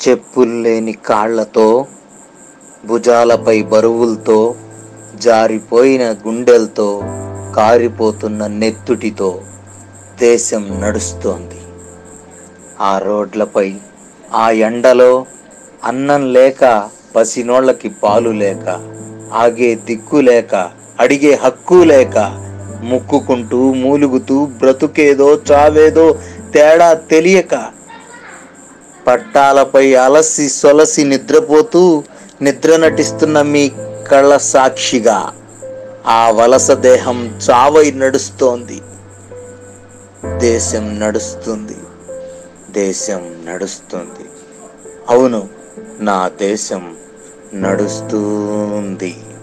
చెప్పుల్లేని కాళ్లతో భుజాలపై బరువులతో జారిపోయిన గుండెలతో కారిపోతున్న నెత్తుటితో దేశం నడుస్తోంది ఆ రోడ్లపై ఆ ఎండలో అన్నం లేక పసినోళ్ళకి పాలు లేక ఆగే దిక్కు లేక అడిగే హక్కు లేక ముక్కుకుంటూ మూలుగుతూ బ్రతుకేదో చావేదో తేడా తెలియక పట్టాలపై అలసి సొలసి నిద్రపోతూ నిద్ర నటిస్తున్న మీ కళ్ళ సాక్షిగా ఆ వలస దేహం చావై నడుస్తోంది దేశం నడుస్తుంది దేశం నడుస్తుంది అవును నా దేశం నడుస్తుంది